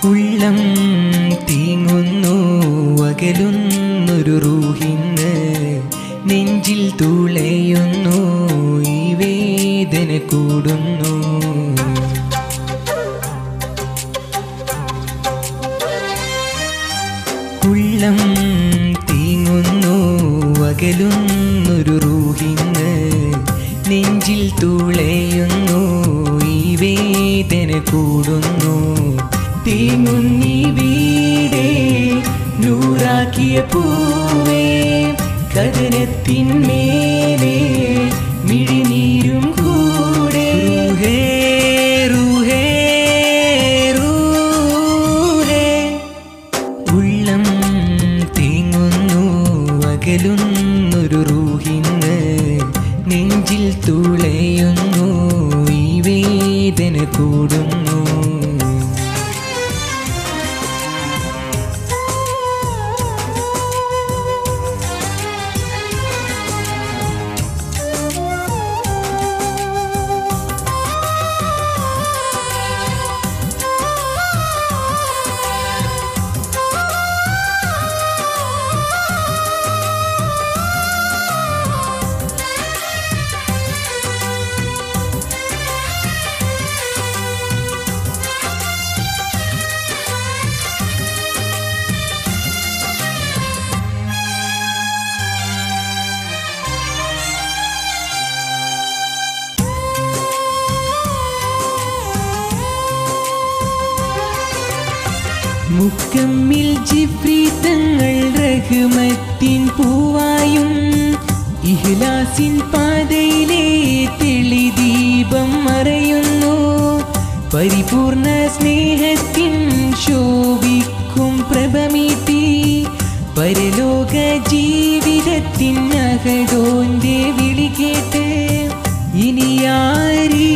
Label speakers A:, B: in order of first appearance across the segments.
A: ഉള്ളം തീങ്ങുന്നു അകലുന്നൊരു റൂഹിന്ന് നെഞ്ചിൽ തുളയുന്നു ഈ വേദന കൂടുന്നു ഉള്ളം തീങ്ങുന്നു അകലുന്നൊരു റൂഹിന്ന് നെഞ്ചിൽ തുളയുന്നു ഈ വേദന കൂടുന്നു തീങ്ങുന്നീ വീടേ നൂറാക്കിയ പൂവേ കഥനത്തിന്മേലേ മിഴിനീരും കൂടെ റൂഹേ റൂഹേ റൂഹേ ഉള്ളം തീങ്ങുന്നു അകലുന്നൊരു റൂഹിന്ന് നെഞ്ചിൽ തുളയുന്നു ഈ വേദന കൂടുന്നു മുക്കമ്മിൽ ജിഫ്രി തങ്ങൾ റഹ്മത്തിൻ പൂവായും ഇഹ്ലാസിൻ പാതയിലെ തെളിദീപം മറയുന്നു പരിപൂർണ സ്നേഹത്തിൻ ശോഭിക്കും പ്രഭമീട്ടി പരലോക ജീവിതത്തിൻ അകടോന്റെ വിളി കേട്ട് ഇനിയാരീ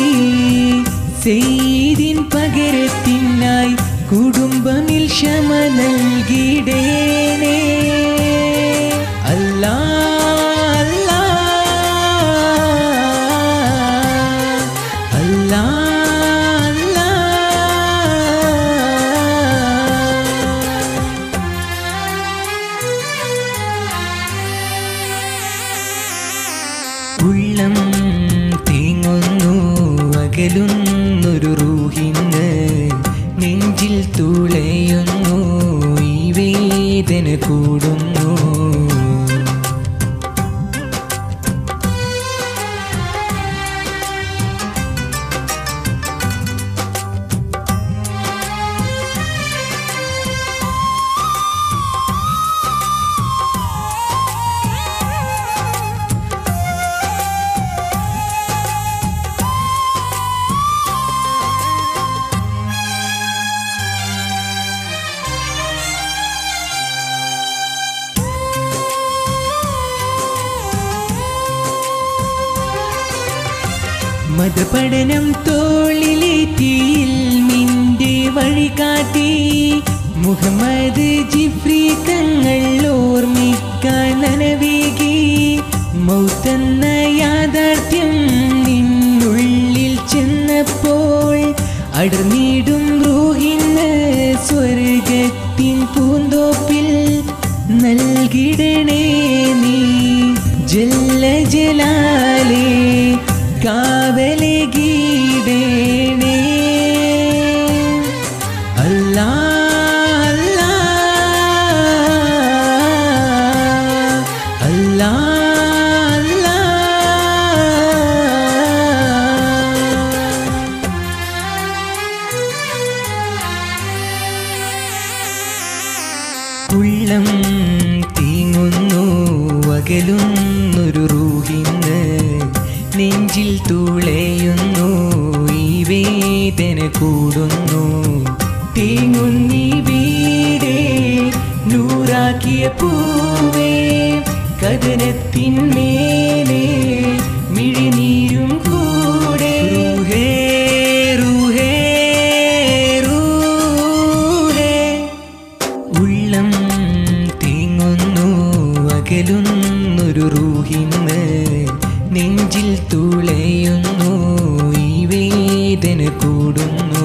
A: സെയ്തിൻ പകരത്തിനായി കുടുംബമിൽ ക്ഷമ നൽകിടേണേ അല്ലാ അല്ലാ അല്ലാ അല്ലാ ഉള്ളം തീങ്ങുന്നു അകലുന്നൊരു റൂഹിന്ന് നെഞ്ചിൽ തുളയുന്നു ഈ വേദന കൂടുന്നു മതപഠനം തോളിലേറ്റിയിൽ മിന്റെ വഴി കാട്ടി മുഹമ്മദ് ജിഫ്രി തങ്ങൾ ഓർമ്മിക്കാൻ നനവേകി മൗത്തെന്ന യാഥാർത്ഥ്യം നിന്നുള്ളിൽ ചെന്നപ്പോൾ അടർന്നിടും റൂഹിന്ന് സ്വർഗത്തിൻ പൂന്തോപ്പിൽ നൽകിടണേ നീ ജല്ല ജലാലേ കാവലെ ഗീടേണേ അല്ലാ അല്ലാ അല്ലാ അല്ലാ ഉള്ളം തീങ്ങുന്നു അകലുന്നൊരു റൂഹിന്ന് നെഞ്ചിൽ തുളയുന്നു ഈ വേദന കൂടുന്നു തീങ്ങുന്നീ വീടേ നൂറാക്കിയ പൂവേ കഥനത്തിന്മേലേ മിഴിനീരും കൂടെ റൂഹേ റൂഹേ റൂഹേ ഉള്ളം തീങ്ങുന്നു അകലുന്നൊരു റൂഹിന്ന് നെഞ്ചിൽ തുളയുന്നു ഈ വേദന കൂടുന്നു